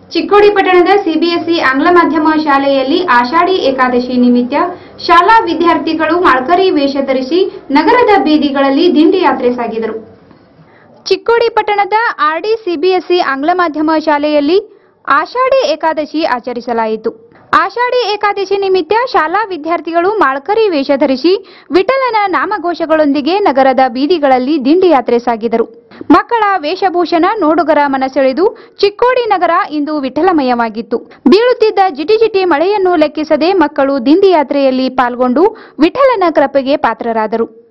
ಚಿಕ್ಕೋಡಿ ಪಟ್ಟಣದ ಸಿಬಿಎಸ್ಇ ಆಂಗ್ಲ ಮಾಧ್ಯಮ ಶಾಲೆಯಲ್ಲಿ ಆಷಾಢಿ ಏಕಾದಶಿ ನಿಮಿತ್ತ ಶಾಲಾ ವಿದ್ಯಾರ್ಥಿಗಳು ಮಾಳ್ಕರಿ ವೇಷ ಧರಿಸಿ ನಗರದ ಬೀದಿಗಳಲ್ಲಿ ದಿಂಡಿ ಯಾತ್ರೆ ಸಾಗಿದರು ಚಿಕ್ಕೋಡಿ ಪಟ್ಟಣದ ಆರ್ಡಿ ಸಿಬಿಎಸ್ಇ ಆಂಗ್ಲ ಮಾಧ್ಯಮ ಶಾಲೆಯಲ್ಲಿ ಆಷಾಢಿ ಏಕಾದಶಿ ಆಚರಿಸಲಾಯಿತು ಆಷಾಢಿ ಏಕಾದಶಿ ನಿಮಿತ್ತ ಶಾಲಾ ವಿದ್ಯಾರ್ಥಿಗಳು ಮಾಳ್ಕರಿ ವೇಷ ಧರಿಸಿ ವಿಠಲನ ನಾಮಘೋಷಗಳೊಂದಿಗೆ ನಗರದ ಬೀದಿಗಳಲ್ಲಿ ದಿಂಡಿ ಯಾತ್ರೆ ಸಾಗಿದರು ಮಕ್ಕಳ ವೇಷಭೂಷಣ ನೋಡುಗರ ಮನಸೆಳೆದು ಚಿಕ್ಕೋಡಿ ನಗರ ಇಂದು ವಿಠಲಮಯವಾಗಿತ್ತು ಬೀಳುತ್ತಿದ್ದ ಜಿಟಿಜಿಟಿ ಮಳೆಯನ್ನು ಲೆಕ್ಕಿಸದೆ ಮಕ್ಕಳು ದಿಂಡಿ ಯಾತ್ರೆಯಲ್ಲಿ ಪಾಲ್ಗೊಂಡು ವಿಠಲನ ಕೃಪೆಗೆ ಪಾತ್ರರಾದರು